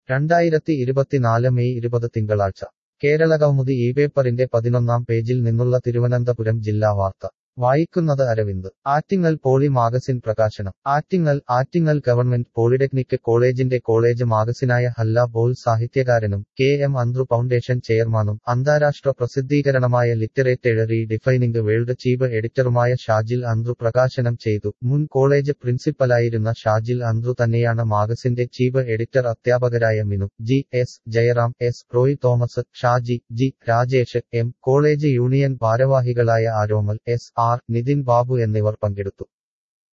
രണ്ടായിരത്തി ഇരുപത്തിനാല് മെയ് ഇരുപത് തിങ്കളാഴ്ച കേരള കൗമുദി ഈ പേപ്പറിന്റെ പതിനൊന്നാം പേജിൽ നിന്നുള്ള തിരുവനന്തപുരം ജില്ലാ വാർത്ത വായിക്കുന്നത് അരവിന്ദ് ആറ്റിങ്ങൽ പോളി മാഗസിൻ പ്രകാശനം ആറ്റിങ്ങൽ ആറ്റിങ്ങൽ ഗവൺമെന്റ് പോളിടെക്നിക് കോളേജിന്റെ കോളേജ് മാഗസിനായ ഹല്ല ബോൾ സാഹിത്യകാരനും കെ എം അന്ത്രു ഫൗണ്ടേഷൻ ചെയർമാനും അന്താരാഷ്ട്ര പ്രസിദ്ധീകരണമായ literate redefining world chief എഡിറ്ററുമായ ഷാജിൽ അന്ത്രു പ്രകാശനം ചെയ്തു മുൻ കോളേജ് പ്രിൻസിപ്പലായിരുന്ന ഷാജിൽ അന്ത്രു തന്നെയാണ് മാഗസിന്റെ ചീഫ് എഡിറ്റർ അധ്യാപകരായ Minu G S Jayaram S Roy Thomas Shaji G Rajesh M college union ഭാരവാഹികളായ ആരോമൽ എസ് ആർ നിതിൻ ബാബു എന്നിവർ പങ്കെടുത്തു